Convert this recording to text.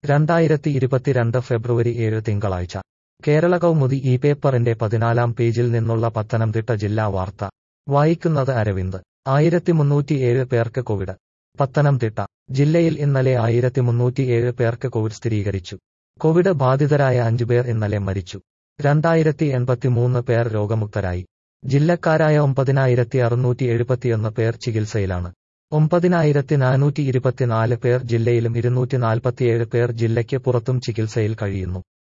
രണ്ടായിരത്തി ഇരുപത്തിരണ്ട് ഫെബ്രുവരി ഏഴ് തിങ്കളാഴ്ച കേരള കൗമുദി ഈ പേപ്പറിന്റെ പതിനാലാം പേജിൽ നിന്നുള്ള പത്തനംതിട്ട ജില്ലാ വാർത്ത വായിക്കുന്നത് അരവിന്ദ് ആയിരത്തി മുന്നൂറ്റിയേഴ് പേർക്ക് കോവിഡ് പത്തനംതിട്ട ജില്ലയിൽ ഇന്നലെ ആയിരത്തി മുന്നൂറ്റിയേഴ് പേർക്ക് കോവിഡ് സ്ഥിരീകരിച്ചു കോവിഡ് ബാധിതരായ അഞ്ചുപേർ ഇന്നലെ മരിച്ചു രണ്ടായിരത്തി എൺപത്തിമൂന്ന് പേർ രോഗമുക്തരായി ജില്ലക്കാരായ ഒമ്പതിനായിരത്തി അറുന്നൂറ്റി എഴുപത്തിയൊന്ന് പേർ ചികിത്സയിലാണ് ഒമ്പതിനായിരത്തി നാനൂറ്റി ഇരുപത്തിനാല് പേർ ജില്ലയിലും ഇരുന്നൂറ്റി നാൽപ്പത്തിയേഴ് പേർ ജില്ലയ്ക്ക് പുറത്തും ചികിത്സയിൽ കഴിയുന്നു